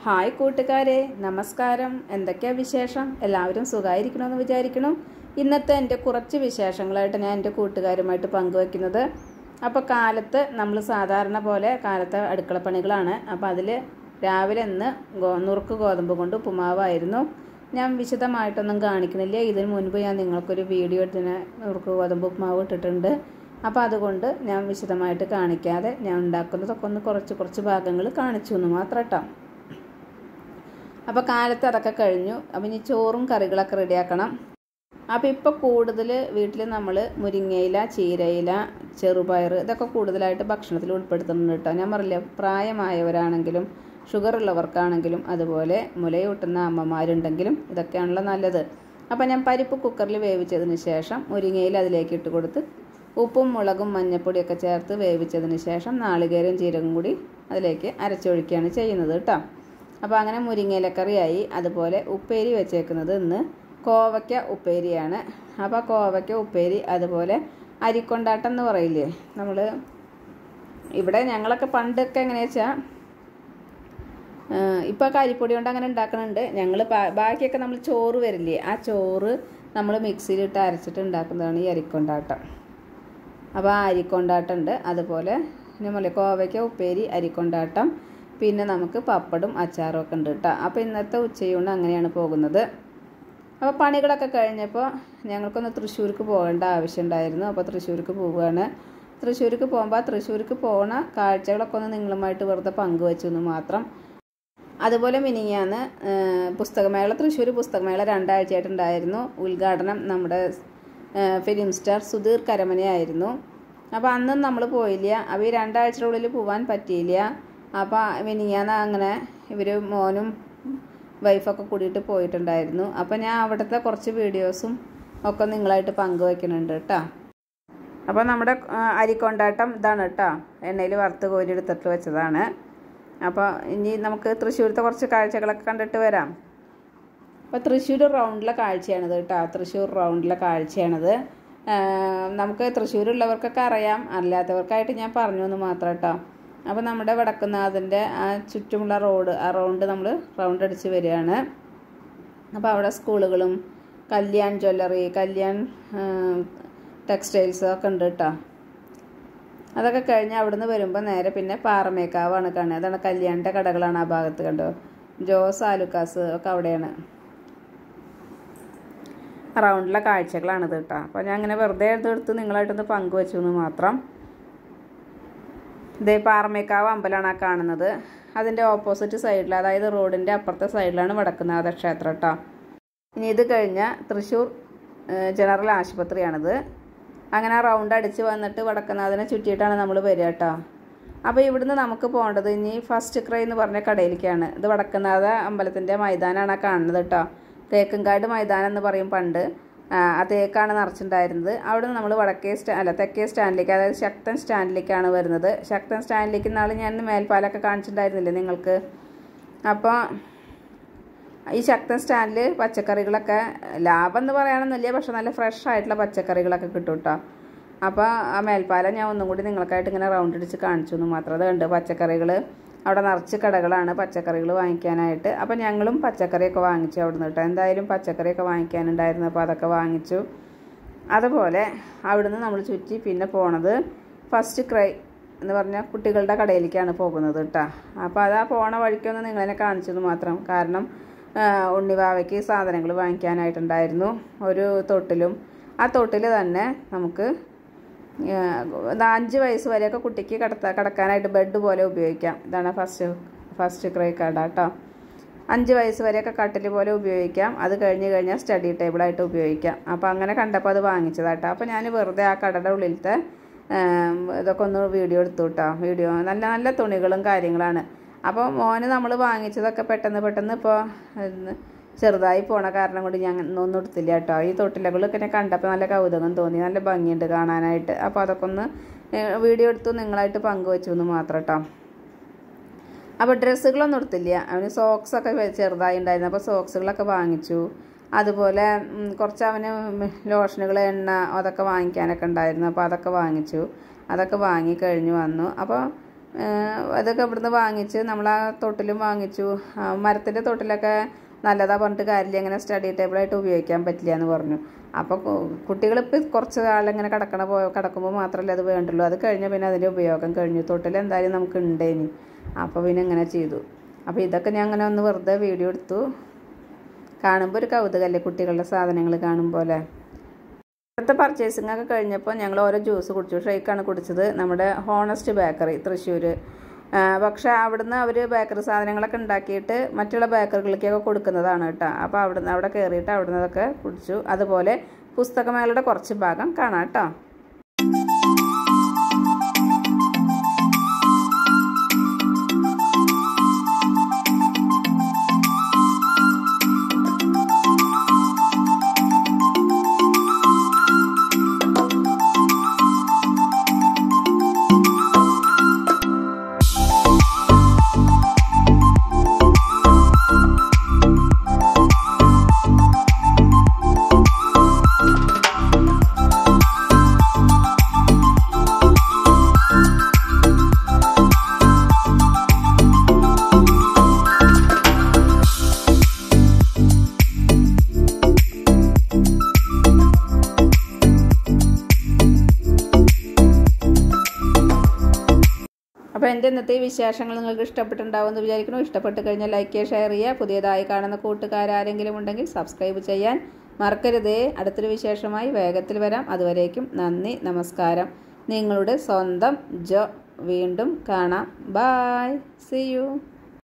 hi കൂട്ടുകാരെ നമസ്കാരം എന്തൊക്കെയാ വിശേഷം എല്ലാവരും സുഖമായിരിക്കണമെന്ന് വിചാരിക്കണം ഇന്നത്തെ എൻ്റെ കുറച്ച് വിശേഷങ്ങളായിട്ട് ഞാൻ എൻ്റെ കൂട്ടുകാരുമായിട്ട് പങ്കുവയ്ക്കുന്നത് അപ്പോൾ കാലത്ത് നമ്മൾ സാധാരണ പോലെ കാലത്തെ അടുക്കളപ്പണികളാണ് അപ്പോൾ അതിൽ രാവിലെ ഇന്ന് ഗോ നുറുക്ക് ഗോതമ്പ് കൊണ്ട് ഉപ്പുമാവായിരുന്നു ഞാൻ വിശദമായിട്ടൊന്നും കാണിക്കണില്ല ഇതിന് മുൻപ് ഞാൻ നിങ്ങൾക്കൊരു വീഡിയോ ഇതിന് നുറുക്ക് ഗോതമ്പ് ഉപ്പുമാവ് ഇട്ടിട്ടുണ്ട് അപ്പോൾ അതുകൊണ്ട് ഞാൻ വിശദമായിട്ട് കാണിക്കാതെ ഞാൻ ഉണ്ടാക്കുന്നതൊക്കെ ഒന്ന് കുറച്ച് കുറച്ച് ഭാഗങ്ങൾ കാണിച്ചു എന്ന് മാത്രം കേട്ടോ അപ്പോൾ കാലത്ത് അതൊക്കെ കഴിഞ്ഞു അപ്പം ഇനി ചോറും കറികളൊക്കെ റെഡിയാക്കണം അപ്പോൾ ഇപ്പോൾ കൂടുതൽ വീട്ടിൽ നമ്മൾ മുരിങ്ങയില ചീരയില ചെറുപയർ ഇതൊക്കെ കൂടുതലായിട്ട് ഭക്ഷണത്തിൽ ഉൾപ്പെടുത്തുന്നുണ്ട് കേട്ടോ ഞാൻ പറഞ്ഞില്ല പ്രായമായവരാണെങ്കിലും ഷുഗർ ഉള്ളവർക്കാണെങ്കിലും അതുപോലെ മുലയൂട്ടുന്ന അമ്മമാരുണ്ടെങ്കിലും ഇതൊക്കെയാണല്ലോ നല്ലത് അപ്പോൾ ഞാൻ പരിപ്പ് കുക്കറിൽ വേവിച്ചതിന് ശേഷം മുരിങ്ങയില അതിലേക്ക് ഇട്ട് കൊടുത്ത് ഉപ്പും മുളകും മഞ്ഞൾപ്പൊടിയൊക്കെ ചേർത്ത് വേവിച്ചതിന് ശേഷം നാളികേരം ജീരകം കൂടി അതിലേക്ക് അരച്ചൊഴിക്കുകയാണ് ചെയ്യുന്നത് കേട്ടോ അപ്പോൾ അങ്ങനെ മുരിങ്ങയിലക്കറിയായി അതുപോലെ ഉപ്പേരി വെച്ചേക്കുന്നത് ഇന്ന് കോവയ്ക്ക ഉപ്പേരിയാണ് അപ്പോൾ കോവയ്ക്ക ഉപ്പേരി അതുപോലെ അരിക്കൊണ്ടാട്ടം എന്ന് പറയില്ലേ നമ്മൾ ഇവിടെ ഞങ്ങളൊക്കെ പണ്ടൊക്കെ എങ്ങനെയാ വെച്ചാൽ ഇപ്പോൾ കരിപ്പൊടി കൊണ്ട് അങ്ങനെ ഉണ്ടാക്കുന്നുണ്ട് ഞങ്ങൾ ബാക്കിയൊക്കെ നമ്മൾ ചോറ് വരില്ലേ ആ ചോറ് നമ്മൾ മിക്സിയിലിട്ട് അരച്ചിട്ട് ഉണ്ടാക്കുന്നതാണ് ഈ അരിക്കൊണ്ടാട്ടം അപ്പോൾ ആ അരിക്കൊണ്ടാട്ടം ഉണ്ട് അതുപോലെ നമ്മൾ കോവയ്ക്ക ഉപ്പേരി അരിക്കൊണ്ടാട്ടം പിന്നെ നമുക്ക് പപ്പടും അച്ചാറും ഒക്കെ ഉണ്ട് കേട്ടോ അപ്പോൾ ഇന്നത്തെ ഉച്ചയൂണ് അങ്ങനെയാണ് പോകുന്നത് അപ്പോൾ പണികളൊക്കെ കഴിഞ്ഞപ്പോൾ ഞങ്ങൾക്കൊന്ന് തൃശ്ശൂർക്ക് പോകേണ്ട ആവശ്യമുണ്ടായിരുന്നു അപ്പോൾ തൃശ്ശൂർക്ക് പോവുകയാണ് തൃശ്ശൂർക്ക് പോകുമ്പോൾ തൃശ്ശൂർക്ക് പോണ കാഴ്ചകളൊക്കെ ഒന്ന് നിങ്ങളുമായിട്ട് വെറുതെ പങ്കുവച്ചു എന്ന് മാത്രം അതുപോലെ മിനിങ്ങാന്ന് പുസ്തകമേള തൃശ്ശൂർ പുസ്തകമേള രണ്ടാഴ്ചയായിട്ടുണ്ടായിരുന്നു ഉദ്ഘാടനം നമ്മുടെ ഫിലിം സ്റ്റാർ സുധീർ കരമനയായിരുന്നു അപ്പോൾ അന്നും നമ്മൾ പോയില്ല അപ്പോൾ ഈ രണ്ടാഴ്ചയുടെ പോകാൻ പറ്റിയില്ല അപ്പോൾ മിനിങ്ങാന്ന് അങ്ങനെ ഇവർ മോനും വൈഫൊക്കെ കൂടിയിട്ട് പോയിട്ടുണ്ടായിരുന്നു അപ്പോൾ ഞാൻ അവിടുത്തെ കുറച്ച് വീഡിയോസും ഒക്കെ നിങ്ങളായിട്ട് പങ്കുവയ്ക്കുന്നുണ്ട് കേട്ടോ അപ്പോൾ നമ്മുടെ അരിക്കൊണ്ടാട്ടം ഇതാണ് കേട്ടോ എണ്ണയിൽ വറുത്ത് കോരി എടുത്തിട്ട് വെച്ചതാണ് അപ്പോൾ ഇനി നമുക്ക് തൃശ്ശൂരത്തെ കുറച്ച് കാഴ്ചകളൊക്കെ കണ്ടിട്ട് വരാം അപ്പോൾ തൃശ്ശൂർ റൗണ്ടിലെ കാഴ്ചയാണിത് കേട്ടോ തൃശ്ശൂർ റൗണ്ടിലെ കാഴ്ചയാണിത് നമുക്ക് തൃശ്ശൂരുള്ളവർക്കൊക്കെ അറിയാം അല്ലാത്തവർക്കായിട്ട് ഞാൻ പറഞ്ഞു എന്ന് മാത്രം കേട്ടോ അപ്പോൾ നമ്മുടെ വടക്കുന്നാഥൻ്റെ ആ ചുറ്റുമുള്ള റോഡ് ആ റൗണ്ട് നമ്മൾ റൗണ്ട് അടിച്ച് വരികയാണ് അപ്പോൾ അവിടെ സ്കൂളുകളും കല്യാൺ ജ്വല്ലറി കല്യാൺ ടെക്സ്റ്റൈൽസ് ഒക്കെ ഉണ്ട് കേട്ടോ അതൊക്കെ കഴിഞ്ഞ് അവിടുന്ന് വരുമ്പോൾ നേരെ പിന്നെ പാറമേക്കാവാണ് കാണുക അതാണ് കല്യാണിൻ്റെ കടകളാണ് ആ ഭാഗത്ത് കണ്ടോ ജോസ് ആലുക്കാസ് ഒക്കെ അവിടെയാണ് റൗണ്ടിലെ കാഴ്ചകളാണിത് കേട്ടോ അപ്പോൾ ഞാൻ അങ്ങനെ വെറുതെ എടുത്ത് നിങ്ങളായിട്ടൊന്ന് പങ്കുവച്ചു എന്ന് മാത്രം ഇതേ പാറമേക്കാവ് അമ്പലമാണ് ആ കാണുന്നത് അതിൻ്റെ ഓപ്പോസിറ്റ് സൈഡിൽ അതായത് റോഡിൻ്റെ അപ്പുറത്തെ സൈഡിലാണ് വടക്കുന്നാഥ ക്ഷേത്രം കേട്ടോ ഇനി ഇത് കഴിഞ്ഞാൽ തൃശ്ശൂർ ജനറൽ ആശുപത്രിയാണിത് അങ്ങനെ റൗണ്ട് അടിച്ച് വന്നിട്ട് വടക്കുന്നാഥനെ ചുറ്റിയിട്ടാണ് നമ്മൾ വരിക കേട്ടോ അപ്പോൾ ഇവിടുന്ന് നമുക്ക് പോകേണ്ടത് ഇനി ഫസ്റ്റ് ക്രൈ എന്ന് പറഞ്ഞ കടയിലേക്കാണ് ഇത് വടക്കുന്നാഥ അമ്പലത്തിൻ്റെ മൈതാനമാണ് കാണുന്നത് കേട്ടോ തേക്കുംകാട് മൈതാനം എന്ന് പറയും പണ്ട് ആ തേക്കാണ് നിറച്ചിട്ടുണ്ടായിരുന്നത് അവിടെ നിന്ന് നമ്മൾ വടക്കേ സ്റ്റാ അല്ല തെക്കേ സ്റ്റാൻഡിലേക്ക് അതായത് ശക്തൻ സ്റ്റാൻഡിലേക്കാണ് വരുന്നത് ശക്തൻ സ്റ്റാൻഡിലേക്ക് നാളെ ഞാൻ മേൽപ്പാലൊക്കെ കാണിച്ചിട്ടുണ്ടായിരുന്നില്ലേ നിങ്ങൾക്ക് അപ്പോൾ ഈ ശക്തൻ സ്റ്റാൻഡിൽ പച്ചക്കറികളൊക്കെ ലാഭം എന്ന് പറയാനൊന്നുമില്ല പക്ഷെ നല്ല ഫ്രഷ് ആയിട്ടുള്ള പച്ചക്കറികളൊക്കെ കിട്ടും കേട്ടോ അപ്പോൾ ആ മേൽപ്പാലം ഞാൻ ഒന്നും കൂടി നിങ്ങൾക്കായിട്ട് ഇങ്ങനെ റൗണ്ട് അടിച്ച് കാണിച്ചു എന്ന് മാത്രം അത് കണ്ട് പച്ചക്കറികൾ അവിടെ നിറച്ച് കടകളാണ് പച്ചക്കറികൾ വാങ്ങിക്കാനായിട്ട് അപ്പോൾ ഞങ്ങളും പച്ചക്കറിയൊക്കെ വാങ്ങിച്ചു അവിടെ നിന്ന് കേട്ടോ എന്തായാലും പച്ചക്കറിയൊക്കെ വാങ്ങിക്കാനുണ്ടായിരുന്നു അപ്പോൾ അതൊക്കെ വാങ്ങിച്ചു അതുപോലെ അവിടുന്ന് നമ്മൾ ചുറ്റി പിന്നെ പോണത് ഫസ്റ്റ് ക്രൈ എന്ന് പറഞ്ഞാൽ കുട്ടികളുടെ കടയിലേക്കാണ് പോകുന്നത് കേട്ടോ അപ്പോൾ അത് ആ പോണ വഴിക്കൊന്ന് നിങ്ങളെന്നെ കാണിച്ചത് മാത്രം കാരണം ഉണ്ണിവാവയ്ക്ക് സാധനങ്ങൾ വാങ്ങിക്കാനായിട്ടുണ്ടായിരുന്നു ഒരു തൊട്ടിലും ആ തൊട്ടിൽ തന്നെ നമുക്ക് അഞ്ച് വയസ്സ് വരെയൊക്കെ കുട്ടിക്ക് കിടത്ത കിടക്കാനായിട്ട് ബെഡ് പോലെ ഉപയോഗിക്കാം ഇതാണ് ഫസ്റ്റ് ഫസ്റ്റ് ക്രൈ കട കേട്ടോ അഞ്ച് വയസ്സ് വരെയൊക്കെ കട്ടിൽ പോലെ ഉപയോഗിക്കാം അത് കഴിഞ്ഞ് കഴിഞ്ഞാൽ സ്റ്റഡി ടേബിളായിട്ട് ഉപയോഗിക്കാം അപ്പോൾ അങ്ങനെ കണ്ടപ്പോൾ അത് വാങ്ങിച്ചതാട്ടോ അപ്പോൾ ഞാൻ വെറുതെ ആ കടയുടെ ഉള്ളിലത്തെ ഇതൊക്കെ ഒന്ന് വീഡിയോ എടുത്തു കേട്ടോ വീഡിയോ നല്ല നല്ല തുണികളും കാര്യങ്ങളാണ് അപ്പോൾ മോന് നമ്മൾ വാങ്ങിച്ചതൊക്കെ പെട്ടെന്ന് പെട്ടെന്ന് ഇപ്പോൾ ചെറുതായി പോണ കാരണം കൊണ്ട് ഞാൻ ഒന്നും എടുത്തില്ല കേട്ടോ ഈ തൊട്ടിലകളൊക്കെ എന്നെ കണ്ടപ്പോൾ നല്ല കൗതുകം തോന്നി നല്ല ഭംഗിയുണ്ട് കാണാനായിട്ട് അപ്പോൾ അതൊക്കെ ഒന്ന് വീഡിയോ എടുത്തു നിങ്ങളായിട്ട് പങ്കുവച്ചു എന്ന് മാത്രം കേട്ടോ അപ്പോൾ ഡ്രസ്സുകളൊന്നും എടുത്തില്ല അവന് സോക്സ് ഒക്കെ ചെറുതായി ഉണ്ടായിരുന്നു അപ്പോൾ സോക്സുകളൊക്കെ വാങ്ങിച്ചു അതുപോലെ കുറച്ച് അവന് ലോഷനുകൾ എണ്ണ അതൊക്കെ വാങ്ങിക്കാനൊക്കെ ഉണ്ടായിരുന്നു അപ്പോൾ അതൊക്കെ വാങ്ങിച്ചു അതൊക്കെ വാങ്ങി കഴിഞ്ഞ് വന്നു അപ്പോൾ അതൊക്കെ ഇവിടുന്ന് വാങ്ങിച്ച് നമ്മൾ ആ തൊട്ടിലും വാങ്ങിച്ചു മരത്തിൻ്റെ തൊട്ടിലൊക്കെ നല്ലതാ പറഞ്ഞിട്ട് കാര്യമില്ല അങ്ങനെ സ്റ്റഡി ടേബിളായിട്ട് ഉപയോഗിക്കാൻ പറ്റില്ല എന്ന് പറഞ്ഞു അപ്പോൾ കുട്ടികളിപ്പോൾ കുറച്ച് കാലം കിടക്കണ പോ കിടക്കുമ്പോൾ മാത്രമല്ലേ അത് വേണ്ടുള്ളൂ അത് കഴിഞ്ഞാൽ പിന്നെ അതിൻ്റെ ഉപയോഗം കഴിഞ്ഞു തൊട്ടിൽ എന്തായാലും നമുക്ക് ഉണ്ടേനി അപ്പോൾ പിന്നെ ഇങ്ങനെ ചെയ്തു അപ്പോൾ ഇതൊക്കെ ഞാൻ അങ്ങനെ ഒന്ന് വെറുതെ വീഡിയോ എടുത്തു കാണുമ്പോൾ ഒരു കൗതുകമല്ലേ കുട്ടികളുടെ സാധനങ്ങൾ കാണുമ്പോൾ അല്ലേ ഇവിടുത്തെ പർച്ചേസിംഗ് ഒക്കെ കഴിഞ്ഞപ്പോൾ ഞങ്ങൾ ഓരോ ജ്യൂസ് കുടിച്ചു ഷേക്കാണ് കുടിച്ചത് നമ്മുടെ ഹോണസ്റ്റ് ബേക്കറി തൃശ്ശൂർ പക്ഷേ അവിടുന്ന് അവർ ബേക്കറി സാധനങ്ങളൊക്കെ ഉണ്ടാക്കിയിട്ട് മറ്റുള്ള ബേക്കറികളിലേക്കൊക്കെ കൊടുക്കുന്നതാണ് കേട്ടോ അപ്പോൾ അവിടുന്ന് അവിടെ കയറിയിട്ട് അവിടുന്ന് അതൊക്കെ കുടിച്ചു അതുപോലെ പുസ്തകമേളയുടെ കുറച്ച് ഭാഗം കാണാം കേട്ടോ അപ്പോൾ എൻ്റെ ഇന്നത്തെ ഈ വിശേഷങ്ങൾ നിങ്ങൾക്ക് ഇഷ്ടപ്പെട്ടിട്ടുണ്ടാവുമെന്ന് വിചാരിക്കുന്നു ഇഷ്ടപ്പെട്ട് കഴിഞ്ഞാൽ ലൈക്ക് ചെയ്യുക ഷെയർ ചെയ്യുക പുതിയതായി കാണുന്ന കൂട്ടുകാരാരെങ്കിലും ഉണ്ടെങ്കിൽ സബ്സ്ക്രൈബ് ചെയ്യാൻ മറക്കരുതേ അടുത്തൊരു വിശേഷമായി വേഗത്തിൽ വരാം അതുവരേക്കും നന്ദി നമസ്കാരം നിങ്ങളുടെ സ്വന്തം ജോ വീണ്ടും കാണാം ബായ് സി യു